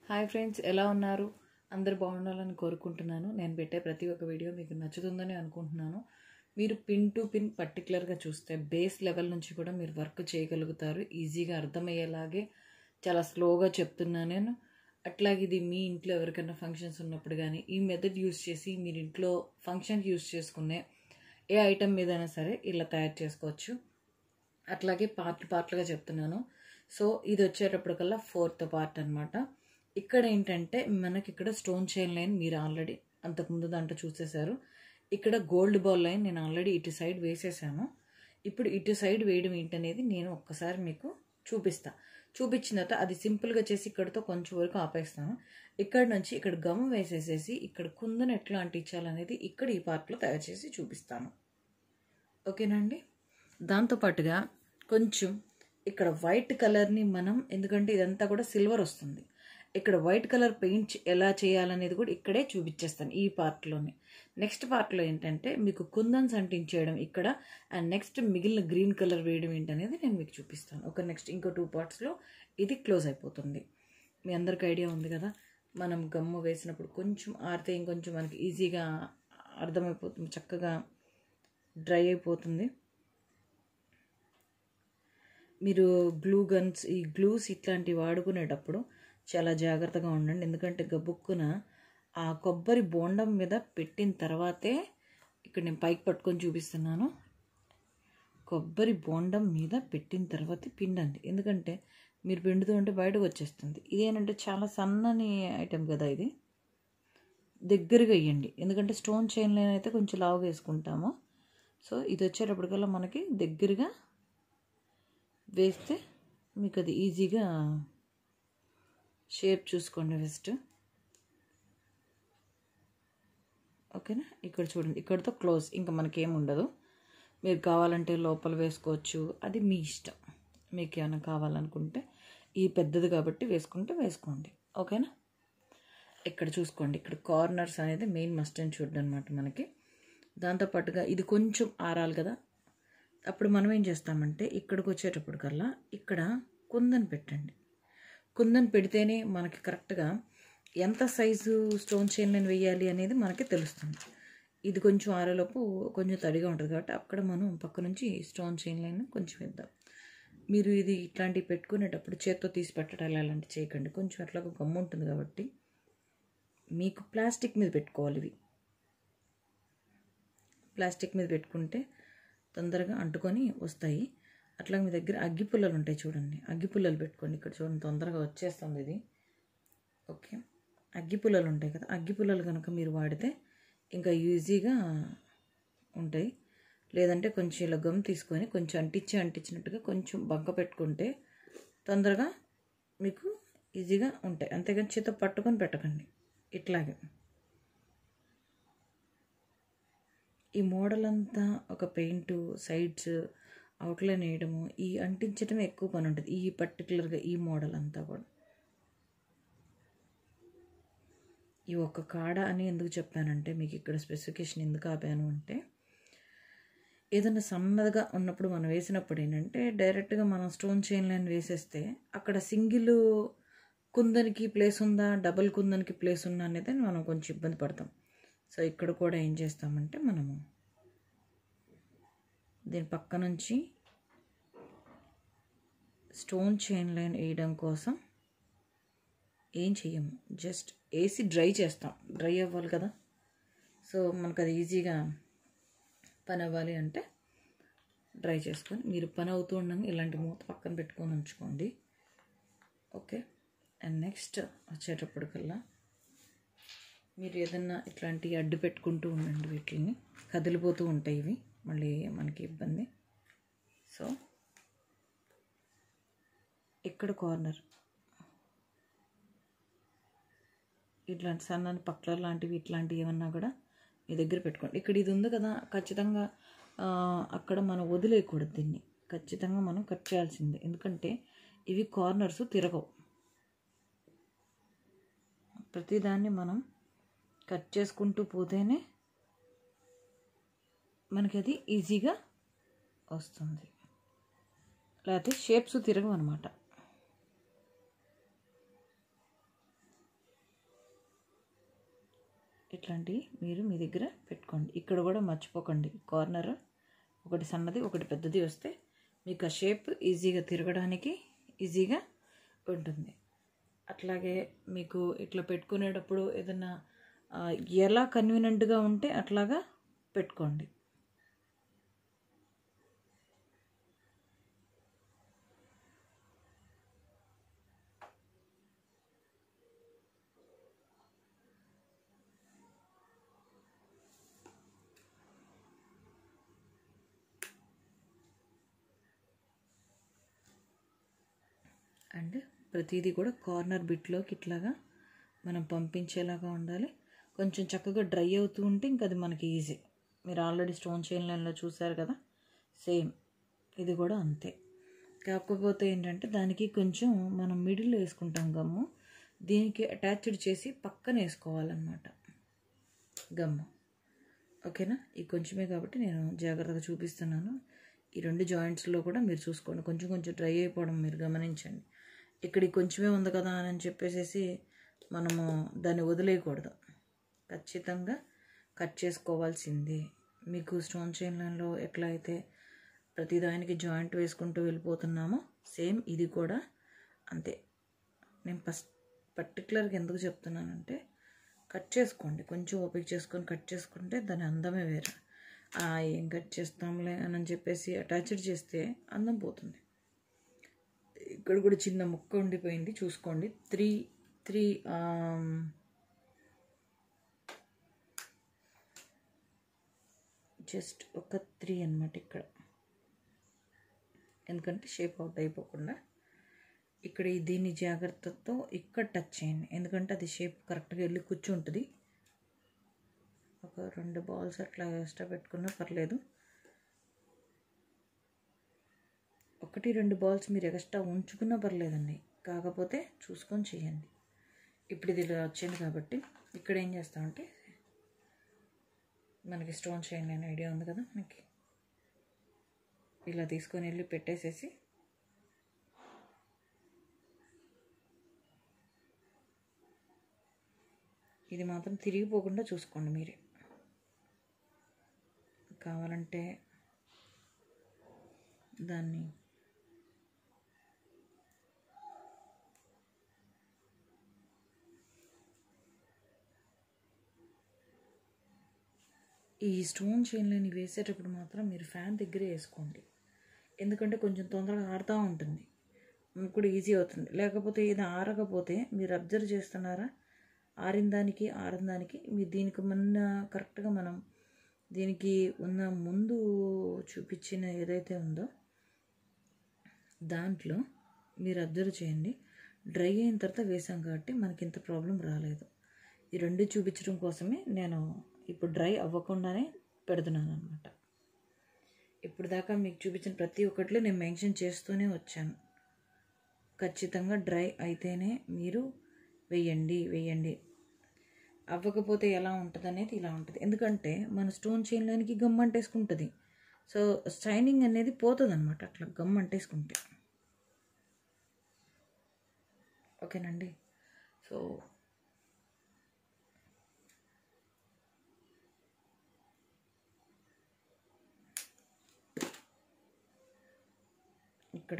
Hi friends ఎలా ఉన్నారు అందరు బాగుండాలని కోరుకుంటున్నాను నేను పెట్టే ప్రతి ఒక్క వీడియో మీకు నచ్చుతుందని అనుకుంటున్నాను మీరు పిన్ టు పిన్ పర్టికులర్గా చూస్తే బేస్ లెవెల్ నుంచి కూడా మీరు వర్క్ చేయగలుగుతారు ఈజీగా అర్థమయ్యేలాగే చాలా స్లోగా చెప్తున్నాను నేను అట్లాగే ఇది మీ ఇంట్లో ఎవరికైనా ఫంక్షన్స్ ఉన్నప్పుడు కానీ ఈ మెథడ్ యూస్ చేసి మీరు ఇంట్లో ఫంక్షన్ యూస్ చేసుకునే ఏ ఐటమ్ మీదైనా సరే ఇలా తయారు చేసుకోవచ్చు అట్లాగే పార్ట్ పార్ట్లుగా చెప్తున్నాను సో ఇది వచ్చేటప్పటికల్లా ఫోర్త్ పార్ట్ అనమాట ఇక్కడ ఏంటంటే మనకి ఇక్కడ స్టోన్ చైన్ లైన్ మీరు ఆల్రెడీ అంతకుముందు దాంట్లో చూసేశారు ఇక్కడ గోల్డ్ బాల్ లైన్ నేను ఆల్రెడీ ఇటు సైడ్ వేసేసాను ఇప్పుడు ఇటు సైడ్ వేయడం ఏంటనేది నేను ఒక్కసారి మీకు చూపిస్తా చూపించిన తర్వాత అది సింపుల్గా చేసి ఇక్కడతో కొంచెం వరకు ఆపేస్తాను ఇక్కడ నుంచి ఇక్కడ గమ్ వేసేసేసి ఇక్కడ కుందను ఎట్లా అంటించాలనేది ఇక్కడ ఈ పార్ట్లో తయారు చేసి చూపిస్తాను ఓకేనండి దాంతోపాటుగా కొంచెం ఇక్కడ వైట్ కలర్ని మనం ఎందుకంటే ఇదంతా కూడా సిల్వర్ వస్తుంది ఇక్కడ వైట్ కలర్ పెయింట్ ఎలా చేయాలనేది కూడా ఇక్కడే చూపించేస్తాను ఈ పార్ట్లోనే నెక్స్ట్ పార్ట్లో ఏంటంటే మీకు కుందన్స్ అంటించేయడం ఇక్కడ అండ్ నెక్స్ట్ మిగిలిన గ్రీన్ కలర్ వేయడం ఏంటనేది నేను మీకు చూపిస్తాను ఒక నెక్స్ట్ ఇంకో టూ పార్ట్స్లో ఇది క్లోజ్ అయిపోతుంది మీ అందరికి ఐడియా ఉంది కదా మనం గమ్ము వేసినప్పుడు కొంచెం ఆరితే ఇంకొంచెం మనకి ఈజీగా అర్థమైపోతుంది చక్కగా డ్రై అయిపోతుంది మీరు గ్లూ గన్స్ ఈ గ్లూస్ ఇట్లాంటివి వాడుకునేటప్పుడు చాలా జాగ్రత్తగా ఉండండి ఎందుకంటే గబుక్కున ఆ కొబ్బరి బోండం మీద పెట్టిన తర్వాతే ఇక్కడ నేను పైకి పట్టుకొని చూపిస్తున్నాను కొబ్బరి బోండం మీద పెట్టిన తర్వాతే పిండండి ఎందుకంటే మీరు పిండుతూ ఉంటే బయటకు వచ్చేస్తుంది ఇదేంటంటే చాలా సన్నని ఐటెం కదా ఇది దగ్గరగా వేయండి ఎందుకంటే స్టోన్ చైన్ లైన్ అయితే కొంచెం లావుగా వేసుకుంటాము సో ఇది వచ్చేటప్పటికల్లా మనకి దగ్గరగా వేస్తే మీకు అది ఈజీగా షేప్ చూసుకోండి ఫస్ట్ ఓకేనా ఇక్కడ చూడండి ఇక్కడతో క్లోజ్ ఇంకా మనకేం ఉండదు మీరు కావాలంటే లోపల వేసుకోవచ్చు అది మీ ఇష్టం మీకు ఏమైనా కావాలనుకుంటే ఈ పెద్దది కాబట్టి వేసుకుంటే వేసుకోండి ఓకేనా ఇక్కడ చూసుకోండి ఇక్కడ కార్నర్స్ అనేది మెయిన్ మస్ట్ అండ్ షుడ్ అనమాట మనకి దాంతోపాటుగా ఇది కొంచెం ఆరాలి కదా అప్పుడు మనం ఏం చేస్తామంటే ఇక్కడికి వచ్చేటప్పుడు కల్లా ఇక్కడ కుందన్ పెట్టండి కుందన్ పెడితేనే మనకి కరెక్ట్గా ఎంత సైజు స్టోన్ చైన్ లైన్ వేయాలి అనేది మనకి తెలుస్తుంది ఇది కొంచెం ఆరేలోపు కొంచెం తడిగా ఉంటుంది కాబట్టి అక్కడ మనం పక్క నుంచి స్టోన్ చైన్ లైన్ కొంచెం వేద్దాం మీరు ఇది ఇట్లాంటివి పెట్టుకునేటప్పుడు చేత్తో తీసి పెట్టడాలు అలాంటివి చేయకండి కొంచెం అట్లాగా గమ్ము ఉంటుంది కాబట్టి మీకు ప్లాస్టిక్ మీద పెట్టుకోవాలి ఇవి ప్లాస్టిక్ మీద పెట్టుకుంటే తొందరగా అంటుకొని వస్తాయి అట్లా మీ దగ్గర అగ్గి పుల్లలు ఉంటాయి చూడండి అగ్గి పుల్లలు పెట్టుకోండి ఇక్కడ చూడండి తొందరగా వచ్చేస్తుంది ఇది ఓకే అగ్గి పుల్లలు ఉంటాయి కదా అగ్గి పుల్లలు కనుక మీరు వాడితే ఇంకా ఈజీగా ఉంటాయి లేదంటే కొంచెం ఇలా గమ్ తీసుకొని కొంచెం అంటించి అంటించినట్టుగా కొంచెం బంక పెట్టుకుంటే తొందరగా మీకు ఈజీగా ఉంటాయి అంతేగాని చేత పట్టుకొని పెట్టకండి ఇట్లాగే ఈ మోడల్ అంతా ఒక పెయింట్ సైడ్స్ అవుట్లైన్ వేయడము ఈ అంటించడం ఎక్కువ పని ఉంటుంది ఈ పర్టికులర్గా ఈ మోడల్ అంతా కూడా ఈ ఒక్క కాడ అని ఎందుకు చెప్పానంటే మీకు ఇక్కడ స్పెసిఫికేషన్ ఎందుకు ఆపాను అంటే ఏదైనా సన్నగా ఉన్నప్పుడు మనం వేసినప్పుడు ఏంటంటే డైరెక్ట్గా మనం స్టోన్ చైన్ లైన్ వేసేస్తే అక్కడ సింగిల్ కుందనికి ప్లేస్ ఉందా డబుల్ కుందనికి ప్లేస్ ఉందా అనేది మనం కొంచెం ఇబ్బంది పడతాం సో ఇక్కడ కూడా ఏం చేస్తామంటే మనము దీని పక్క నుంచి స్టోన్ చైన్ లైన్ వేయడం కోసం ఏం చెయ్యము జస్ట్ వేసి డ్రై చేస్తాం డ్రై అవ్వాలి కదా సో మనకు అది ఈజీగా పని అవ్వాలి అంటే డ్రై చేసుకొని మీరు పని అవుతూ ఉండగా ఇలాంటి మూత పక్కన పెట్టుకొని ఉంచుకోండి ఓకే అండ్ నెక్స్ట్ వచ్చేటప్పటికల్లా మీరు ఏదన్నా ఇట్లాంటి అడ్డు పెట్టుకుంటూ ఉండండి వీటిని కదిలిపోతూ ఉంటాయి ఇవి మళ్ళీ మనకి ఇబ్బంది సో ఇక్కడ కార్నర్ ఇట్లాంటి సన్నని పక్కల లాంటివి ఇట్లాంటివి ఏమన్నా కూడా మీ దగ్గర పెట్టుకోండి ఇక్కడ ఇది ఉంది కదా ఖచ్చితంగా అక్కడ మనం వదిలేయకూడదు దీన్ని ఖచ్చితంగా మనం కట్ చేయాల్సిందే ఎందుకంటే ఇవి కార్నర్స్ తిరగవు ప్రతిదాన్ని మనం కట్ చేసుకుంటూ పోతేనే మనకి అది ఈజీగా వస్తుంది లేకపోతే షేప్స్ తిరగవు అనమాట ఇట్లాంటివి మీరు మీ దగ్గర పెట్టుకోండి ఇక్కడ కూడా మర్చిపోకండి కార్నర్ ఒకటి సన్నది ఒకటి పెద్దది వస్తే మీకు ఆ షేప్ ఈజీగా తిరగడానికి ఈజీగా ఉంటుంది అట్లాగే మీకు ఇట్లా పెట్టుకునేటప్పుడు ఏదైనా ఆ, ఎలా కన్వీనియంట్గా ఉంటే అట్లాగా పెట్టుకోండి అండ్ ప్రతిదీ కూడా కార్నర్ బిట్లోకి ఇట్లాగా మనం పంపించేలాగా ఉండాలి కొంచెం చక్కగా డ్రై అవుతూ ఉంటే ఇంకా అది మనకి ఈజీ మీరు ఆల్రెడీ స్టోన్ చైన్ లైన్లో చూసారు కదా సేమ్ ఇది కూడా అంతే కాకపోతే ఏంటంటే దానికి కొంచెం మనం మిడిల్ వేసుకుంటాం గమ్ము దీనికి అటాచ్డ్ చేసి పక్కన వేసుకోవాలన్నమాట గమ్ము ఓకేనా ఈ కొంచెమే కాబట్టి నేను జాగ్రత్తగా చూపిస్తున్నాను ఈ రెండు జాయింట్స్లో కూడా మీరు చూసుకోండి కొంచెం కొంచెం డ్రై అయిపోవడం మీరు గమనించండి ఇక్కడ ఈ కొంచెమే ఉంది కదా అని చెప్పేసి మనము దాన్ని వదిలేయకూడదు ఖచ్చితంగా కట్ చేసుకోవాల్సిందే మీకు స్టోన్ చైన్ లైన్లో ఎట్లా అయితే ప్రతిదానికి జాయింట్ వేసుకుంటూ వెళ్ళిపోతున్నామో సేమ్ ఇది కూడా అంతే నేను ఫస్ట్ పర్టికులర్గా ఎందుకు చెప్తున్నానంటే కట్ చేసుకోండి కొంచెం ఓపిక చేసుకొని కట్ చేసుకుంటే దాని అందమే వేరు ఆ, ఏం కట్ చేస్తాంలే అని చెప్పేసి అటాచ్డ్ చేస్తే అందం పోతుంది ఇక్కడ కూడా చిన్న ముక్క ఉండిపోయింది చూసుకోండి త్రీ త్రీ జస్ట్ ఒక త్రీ అనమాట ఇక్కడ ఎందుకంటే షేప్ అవుట్ అయిపోకుండా ఇక్కడ ఈ దీన్ని జాగ్రత్తతో ఇక్కడ టచ్ చేయండి ఎందుకంటే అది షేప్ కరెక్ట్గా వెళ్ళి కూర్చుంటుంది ఒక రెండు బాల్స్ అట్లా ఎక్స్ట్రా పెట్టుకున్నా పర్లేదు ఒకటి రెండు బాల్స్ మీరు ఎక్స్ట్రా ఉంచుకున్నా పర్లేదండి కాకపోతే చూసుకొని చేయండి ఇప్పుడు ఇది ఇలా వచ్చింది కాబట్టి ఇక్కడ ఏం చేస్తామంటే మనకి స్టోన్ చైన్ అనే ఐడియా ఉంది కదా మనకి ఇలా తీసుకొని వెళ్ళి పెట్టేసేసి ఇది మాత్రం తిరిగిపోకుండా చూసుకోండి మీరే కావాలంటే దాన్ని ఈ స్టోన్ చైన్లని వేసేటప్పుడు మాత్రం మీరు ఫ్యాన్ దగ్గరే వేసుకోండి ఎందుకంటే కొంచెం తొందరగా ఆడుతూ ఉంటుంది మీకు కూడా ఈజీ అవుతుంది లేకపోతే ఇది ఆరకపోతే మీరు అబ్జర్వ్ చేస్తున్నారా ఆరిన దానికి ఆరిన దానికి మీరు దీనికి మొన్న కరెక్ట్గా మనం దీనికి ఉన్న ముందు చూపించిన ఏదైతే ఉందో దాంట్లో మీరు అబ్జర్వ్ చేయండి డ్రై అయిన తర్వాత వేసాం కాబట్టి మనకి ఇంత ప్రాబ్లం రాలేదు ఈ రెండు చూపించడం కోసమే నేను ఇప్పుడు డ్రై అవ్వకుండానే పెడుతున్నాను అనమాట ఇప్పుడు దాకా మీకు చూపించిన ప్రతి ఒక్కటిలో నేను మెన్షన్ చేస్తూనే వచ్చాను ఖచ్చితంగా డ్రై అయితేనే మీరు వేయండి వేయండి అవ్వకపోతే ఎలా ఉంటుంది అనేది ఇలా ఉంటుంది ఎందుకంటే మన స్టోన్ చైన్లోనికి గమ్ అంటేసుకుంటుంది సో షైనింగ్ అనేది పోతుంది అనమాట అట్లా గమ్ అంటేసుకుంటే ఓకేనండి సో ఇక్కడ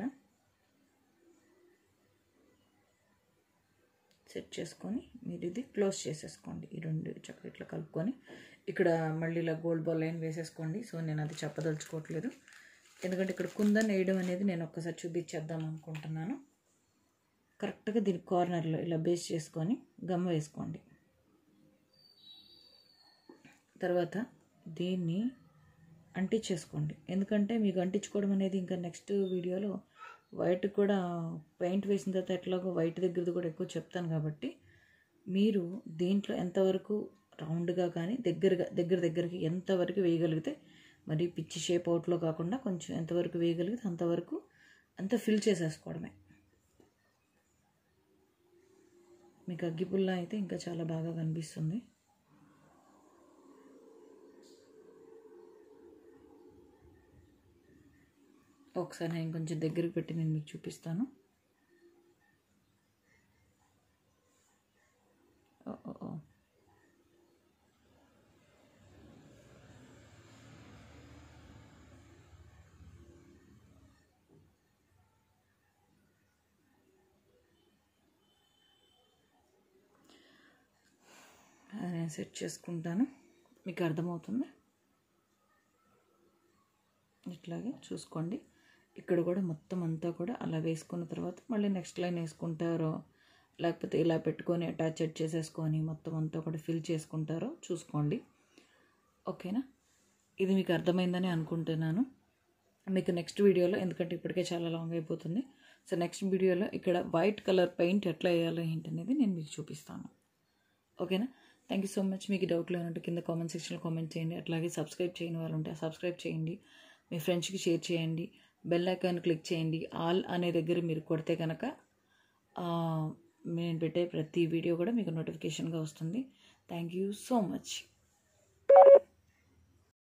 సెట్ చేసుకొని మీరు ఇది క్లోజ్ చేసేసుకోండి ఈ రెండు చక్కగా ఇట్లా కలుపుకొని ఇక్కడ మళ్ళీ ఇలా గోల్డ్ బాల్ లైన్ వేసేసుకోండి సో నేను అది చెప్పదలుచుకోవట్లేదు ఎందుకంటే ఇక్కడ కుందన్ వేయడం అనేది నేను ఒక్కసారి చూపించేద్దాం అనుకుంటున్నాను కరెక్ట్గా దీని కార్నర్లో ఇలా బేస్ చేసుకొని గమ్ వేసుకోండి తర్వాత దీన్ని అంటించేసుకోండి ఎందుకంటే మీకు అంటించుకోవడం అనేది ఇంకా నెక్స్ట్ వీడియోలో వైట్ కూడా పెయింట్ వేసిన తర్వాత ఎట్లాగో వైట్ దగ్గరది కూడా ఎక్కువ చెప్తాను కాబట్టి మీరు దీంట్లో ఎంతవరకు రౌండ్గా కానీ దగ్గరగా దగ్గర దగ్గరికి ఎంతవరకు వేయగలిగితే మరి పిచ్చి షేప్ అవుట్లో కాకుండా కొంచెం ఎంతవరకు వేయగలిగితే అంతవరకు అంత ఫిల్ చేసేసుకోవడమే మీకు అగ్గిపుల్ల అయితే ఇంకా చాలా బాగా కనిపిస్తుంది ఒకసారి నేను కొంచెం దగ్గరికి పెట్టి నేను మీకు చూపిస్తాను ఓ, ఓ, ఓ. నేను సెట్ చేసుకుంటాను మీకు అర్థమవుతుంది ఇట్లాగే చూసుకోండి ఇక్కడ కూడా మొత్తం అంతా కూడా అలా వేసుకున్న తర్వాత మళ్ళీ నెక్స్ట్ లైన్ వేసుకుంటారో లేకపోతే ఇలా పెట్టుకొని అటాచ్ చేసేసుకొని మొత్తం అంతా కూడా ఫిల్ చేసుకుంటారో చూసుకోండి ఓకేనా ఇది మీకు అర్థమైందని అనుకుంటున్నాను మీకు నెక్స్ట్ వీడియోలో ఎందుకంటే ఇప్పటికే చాలా లాంగ్ అయిపోతుంది సో నెక్స్ట్ వీడియోలో ఇక్కడ వైట్ కలర్ పెయింట్ ఎట్లా వేయాలో ఏంటి అనేది నేను మీకు చూపిస్తాను ఓకేనా థ్యాంక్ యూ సో మచ్ మీకు డౌట్లు ఏమంటే కింద కామెంట్ సెక్షన్లో కామెంట్ చేయండి అట్లాగే సబ్స్క్రైబ్ చేయని వాళ్ళు ఉంటే సబ్స్క్రైబ్ చేయండి మీ ఫ్రెండ్స్కి షేర్ చేయండి బెల్ ఐకాన్ క్లిక్ చేయండి ఆల్ అనే దగ్గర మీరు కొడితే కనుక నేను పెట్టే ప్రతి వీడియో కూడా మీకు నోటిఫికేషన్గా వస్తుంది థ్యాంక్ యూ సో మచ్